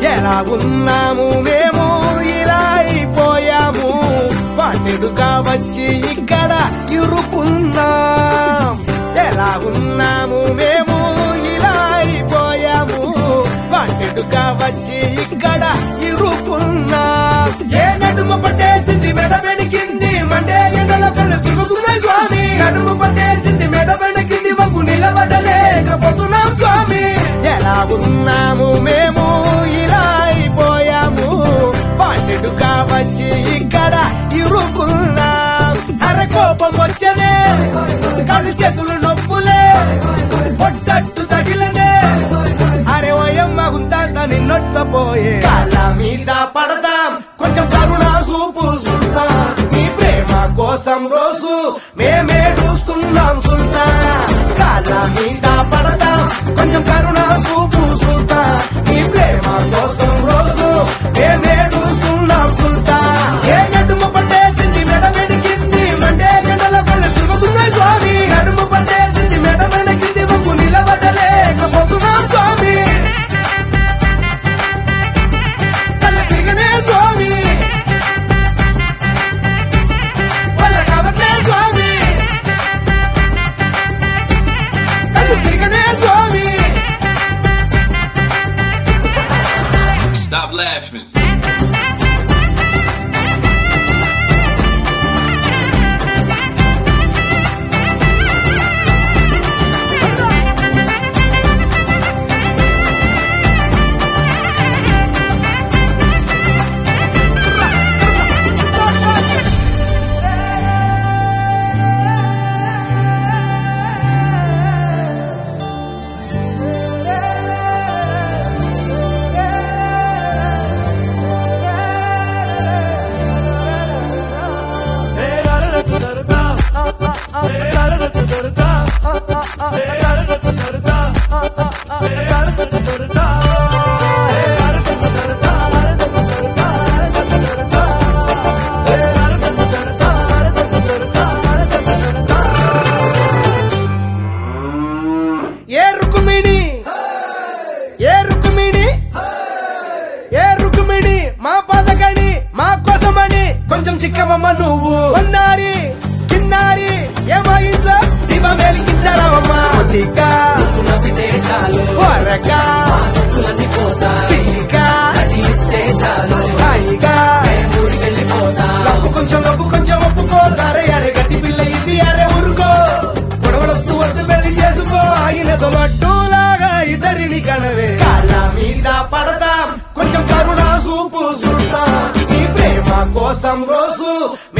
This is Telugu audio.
ఎలా ఉన్నాము మేము ఇలా అయిపోయాము వాటెడుగా వచ్చి ఇక్కడ ఇరుకున్నాం ఎలా ఉన్నాము మేము ఇలా అయిపోయాము వాటెడుగా వచ్చి ఇక్కడ ఇరుకున్నాం ఏ నడుము పట్టేసింది మెడ వెనికింది మండే ఎండల కళ్ళు తిరుగుతున్నాయి స్వామి నడుము పట్టేసింది మెడ వెనకింది వంగు నిలబడలేకపోతున్నాం స్వామి ఎలా ఉన్నాము మేము ఇలా అయిపోయాము పాటెడుగా వచ్చి ఇక్కడ ఇరుకున్నాం అరే కోపం వచ్చనే కళ్ళు చేతులు నొప్పులే పొట్టట్టు తగిలనే అరే ఓయమ్మ గుంత నిన్నొట్టపోయే కాళ్ళ మీద పడతాం కొంచెం కరుణ సూపు సుల్తాం నీ ప్రేమ కోసం రోజు మేమే చూస్తున్నాం సుల్తాన్ కాళ్ళ మీద పడతాం కొంచెం కరుణ సూపు సుల్తాన్ నీ ప్రేమ కోసం రోజు మేమే చూస్తున్నాం సుల్తాన్ ఏ నడుము పట్టేసింది మెడ వెనికింది మండే ఎండల కళ్ళు తిరుగుతున్నాయి స్వామి నడుము పట్టేసింది మెడ వెనకింది వంగు నిలబడలేకపోతున్నాం స్వామి కళ్ళు తిరిగనే స్వామి వల్ల కాబట్టే స్వామి కళ్ళు తిరిగనే స్వామి Stop laughing. ఏ రుకుమిణి ఏ రుకుమిణి ఏ రుకుమిణి మా పదకని మా కోసమని కొంచెం చిక్కవమ్మ నువ్వు ఉన్నారి కిన్నారి ఏమో ఇంట్లో దీపం వెలిగించారవమ్మా కొద్దిగా నవ్వితే చాలు వరగా నవ్వులన్నీ పోతాయి పిచ్చిగా నటిస్తే చాలు హాయిగా ఊరికి వెళ్ళిపోతా లప్పు కొంచెం లప్పు కొంచెం ఒప్పుకో సరే అరే గట్టి పిల్ల ఇది అరే ఊరుకో గొడవలొద్దు వద్దు పెళ్లి చేసుకో ఆగినతో లడ్డూలాగా ఇద్దరిని కనవే కాళ్ళ మీద పడతాం కొంచెం కరుణ సూపు సుల్తాం నీ ప్రేమ కోసం రోజు